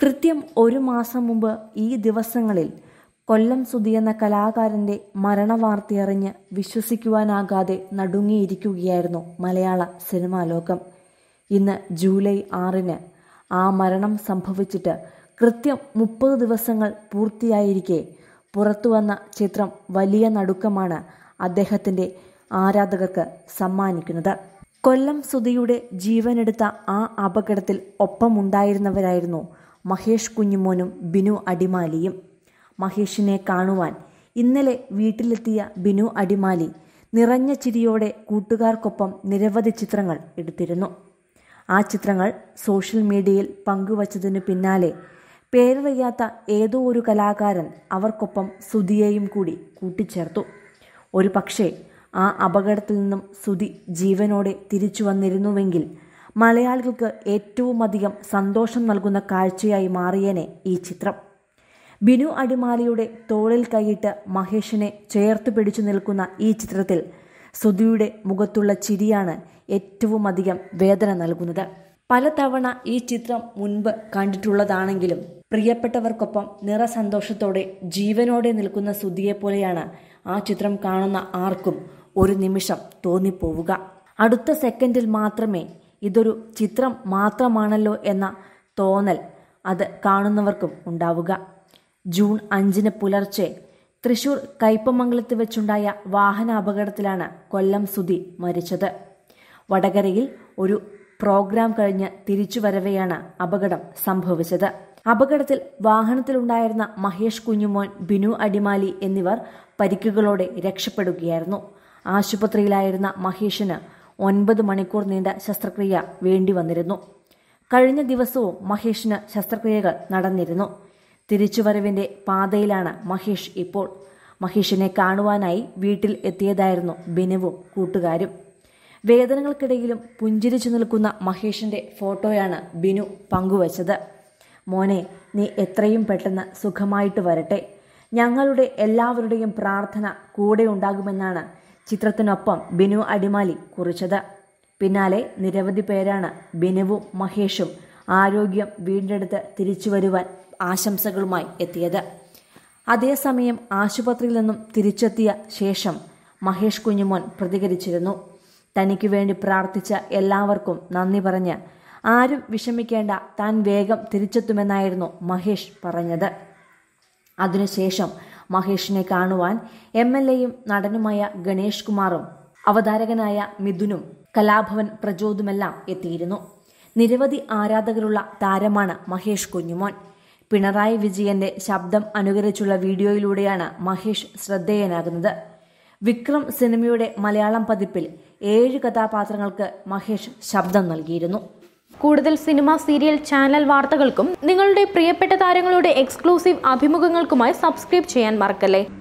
കൃത്യം ഒരു മാസം മുമ്പ് ഈ ദിവസങ്ങളിൽ കൊല്ലം സുധി എന്ന കലാകാരന്റെ മരണവാർത്തയറിഞ്ഞ് വിശ്വസിക്കുവാനാകാതെ നടുങ്ങിയിരിക്കുകയായിരുന്നു മലയാള സിനിമാ ലോകം ഇന്ന് ജൂലൈ ആറിന് ആ മരണം സംഭവിച്ചിട്ട് കൃത്യം മുപ്പത് ദിവസങ്ങൾ പൂർത്തിയായിരിക്കെ പുറത്തുവന്ന ചിത്രം വലിയ നടുക്കമാണ് അദ്ദേഹത്തിന്റെ ആരാധകർക്ക് സമ്മാനിക്കുന്നത് കൊല്ലം സുധിയുടെ ജീവനെടുത്ത ആ അപകടത്തിൽ ഒപ്പമുണ്ടായിരുന്നവരായിരുന്നു മഹേഷ് കുഞ്ഞുമോനും ബിനു അടിമാലിയും മഹേഷിനെ കാണുവാൻ ഇന്നലെ വീട്ടിലെത്തിയ ബിനു അടിമാലി നിറഞ്ഞ ചിരിയോടെ കൂട്ടുകാർക്കൊപ്പം നിരവധി ചിത്രങ്ങൾ എടുത്തിരുന്നു ആ ചിത്രങ്ങൾ സോഷ്യൽ മീഡിയയിൽ പങ്കുവച്ചതിനു പിന്നാലെ പേരറിയാത്ത ഏതോ ഒരു കലാകാരൻ അവർക്കൊപ്പം സുധിയെയും കൂടി കൂട്ടിച്ചേർത്തു ഒരു പക്ഷേ ആ അപകടത്തിൽ നിന്നും സുധി ജീവനോടെ തിരിച്ചു വന്നിരുന്നുവെങ്കിൽ മലയാളികൾക്ക് ഏറ്റവും അധികം സന്തോഷം നൽകുന്ന കാഴ്ചയായി മാറിയേനെ ഈ ചിത്രം ബിനു അടിമാലിയുടെ തോളിൽ കൈയിട്ട് മഹേഷിനെ ചേർത്ത് പിടിച്ചു നിൽക്കുന്ന ഈ ചിത്രത്തിൽ സുധിയുടെ മുഖത്തുള്ള ചിരിയാണ് ഏറ്റവും അധികം വേദന നൽകുന്നത് പലതവണ ഈ ചിത്രം മുൻപ് കണ്ടിട്ടുള്ളതാണെങ്കിലും പ്രിയപ്പെട്ടവർക്കൊപ്പം നിറസന്തോഷത്തോടെ ജീവനോടെ നിൽക്കുന്ന സുധിയെ പോലെയാണ് ആ ചിത്രം കാണുന്ന ആർക്കും ഒരു നിമിഷം തോന്നിപ്പോവുക അടുത്ത സെക്കൻഡിൽ മാത്രമേ ഇതൊരു ചിത്രം മാത്രമാണല്ലോ എന്ന തോന്നൽ അത് കാണുന്നവർക്കും ഉണ്ടാവുക ജൂൺ അഞ്ചിന് പുലർച്ചെ തൃശൂർ കയ്പമംഗലത്ത് വെച്ചുണ്ടായ വാഹന അപകടത്തിലാണ് കൊല്ലം സുധി മരിച്ചത് വടകരയിൽ ഒരു പ്രോഗ്രാം കഴിഞ്ഞ് തിരിച്ചു വരവെയാണ് അപകടം സംഭവിച്ചത് അപകടത്തിൽ വാഹനത്തിലുണ്ടായിരുന്ന മഹേഷ് കുഞ്ഞുമോൻ ബിനു അടിമാലി എന്നിവർ പരിക്കുകളോടെ രക്ഷപ്പെടുകയായിരുന്നു ആശുപത്രിയിലായിരുന്ന മഹേഷിന് ഒൻപത് മണിക്കൂർ നീണ്ട ശസ്ത്രക്രിയ വേണ്ടി വന്നിരുന്നു കഴിഞ്ഞ ദിവസവും മഹേഷിന് ശസ്ത്രക്രിയകൾ നടന്നിരുന്നു തിരിച്ചുവരവിന്റെ പാതയിലാണ് മഹേഷ് ഇപ്പോൾ മഹേഷിനെ കാണുവാനായി വീട്ടിൽ എത്തിയതായിരുന്നു ബിനുവും കൂട്ടുകാരും വേദനകൾക്കിടയിലും പുഞ്ചിരിച്ചു നിൽക്കുന്ന മഹേഷിന്റെ ഫോട്ടോയാണ് ബിനു പങ്കുവച്ചത് മോനെ നീ എത്രയും പെട്ടെന്ന് സുഖമായിട്ട് വരട്ടെ ഞങ്ങളുടെ എല്ലാവരുടെയും പ്രാർത്ഥന കൂടെ ഉണ്ടാകുമെന്നാണ് ചിത്രത്തിനൊപ്പം ബിനു അടിമാലി കുറിച്ചത് പിന്നാലെ നിരവധി പേരാണ് ബിനുവും മഹേഷും ആരോഗ്യം വീണ്ടെടുത്ത് തിരിച്ചു വരുവാൻ ആശംസകളുമായി എത്തിയത് അതേസമയം ആശുപത്രിയിൽ നിന്നും തിരിച്ചെത്തിയ ശേഷം മഹേഷ് കുഞ്ഞുമോൻ പ്രതികരിച്ചിരുന്നു തനിക്ക് വേണ്ടി പ്രാർത്ഥിച്ച എല്ലാവർക്കും നന്ദി പറഞ്ഞ് ആരും വിഷമിക്കേണ്ട താൻ വേഗം തിരിച്ചെത്തുമെന്നായിരുന്നു മഹേഷ് പറഞ്ഞത് അതിനുശേഷം മഹേഷിനെ കാണുവാൻ എം എൽ എയും നടനുമായ ഗണേഷ് കുമാറും അവതാരകനായ മിഥുനും കലാഭവൻ പ്രചോദുമെല്ലാം എത്തിയിരുന്നു നിരവധി ആരാധകരുള്ള താരമാണ് മഹേഷ് കുഞ്ഞുമോൻ പിണറായി വിജയന്റെ ശബ്ദം അനുകരിച്ചുള്ള വീഡിയോയിലൂടെയാണ് മഹേഷ് ശ്രദ്ധേയനാകുന്നത് വിക്രം സിനിമയുടെ മലയാളം പതിപ്പിൽ ഏഴ് കഥാപാത്രങ്ങൾക്ക് മഹേഷ് ശബ്ദം നൽകിയിരുന്നു കൂടുതൽ സിനിമ സീരിയൽ ചാനൽ വാർത്തകൾക്കും നിങ്ങളുടെ പ്രിയപ്പെട്ട താരങ്ങളുടെ എക്സ്ക്ലൂസീവ് അഭിമുഖങ്ങൾക്കുമായി സബ്സ്ക്രൈബ് ചെയ്യാൻ മറക്കല്ലേ